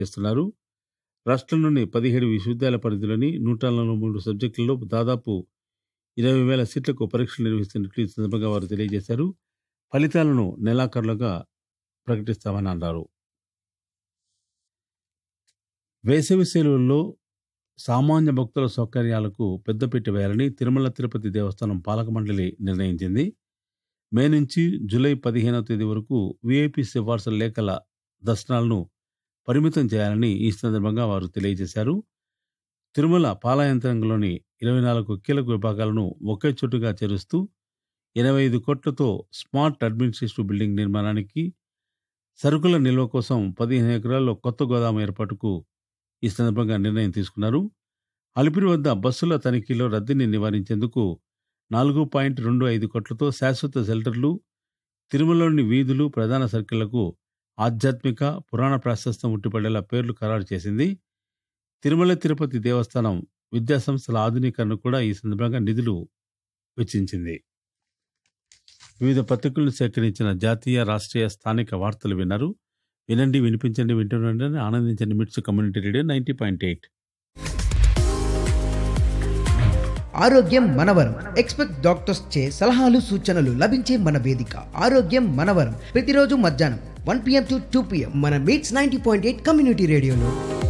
చేస్తున్నారు రాష్ట్రంలోని పదిహేడు విశ్వవిద్యాలయ పరిధిలోని నూట నలభై మూడు సబ్జెక్టులలో దాదాపు ఇరవై వేల సీట్లకు పరీక్షలు నిర్వహిస్తున్నట్లు ఈ సందర్భంగా వారు తెలియజేశారు ఫలితాలను నెలాఖరులుగా ప్రకటిస్తామని అన్నారు వేసవి సెలవుల్లో సామాన్య భక్తుల సౌకర్యాలకు పెద్దపీట వేయాలని తిరుమల తిరుపతి దేవస్థానం పాలక మండలి నిర్ణయించింది మే నుంచి జూలై పదిహేనవ తేదీ వరకు విఐపి సిఫార్సు లేఖల దర్శనాలను పరిమితం చేయాలని ఈ సందర్భంగా వారు తెలియజేశారు తిరుమల పాలయంత్రంలోని ఇరవై నాలుగు కీలక విభాగాలను ఒకే చోటుగా చేరుస్తూ ఎనభై ఐదు కోట్లతో స్మార్ట్ అడ్మినిస్ట్రేటివ్ బిల్డింగ్ నిర్మాణానికి సరుకుల నిల్వ కోసం పదిహేను ఎకరాల్లో కొత్త గోదాము ఏర్పాటుకు ఈ సందర్భంగా నిర్ణయం తీసుకున్నారు అలిపిరి వద్ద బస్సుల తనిఖీలో రద్దీని నివారించేందుకు నాలుగు పాయింట్ రెండు ఐదు కోట్లతో శాశ్వత షెల్టర్లు తిరుమలలోని వీధులు ప్రధాన సర్కిళ్లకు ఆధ్యాత్మిక పురాణ ప్రాశస్తం ఉట్టిపడేలా పేర్లు ఖరారు చేసింది తిరుమల తిరుపతి దేవస్థానం విద్యాసంస్థల ఆధునీకరణ కూడా ఈ సందర్భంగా నిధులు వెచ్చించింది వివిధ పత్రికలను సేకరించిన జాతీయ రాష్ట్రీయ స్థానిక వార్తలు విన్నారు వినండి వినిపించండి వింటుండండి ఆనందించండి MITS community radio ninety point eight ఆరోగ్యం మనవరం ఎక్స్పెక్ట్ డాక్టర్స్ చే సలహాలు సూచనలు లభించే మన వేదిక ఆరోగ్యం మనవరం ప్రతిరోజు మధ్యాహ్నం one PM to two PM మన MITS ninety point eight community రేడియోలో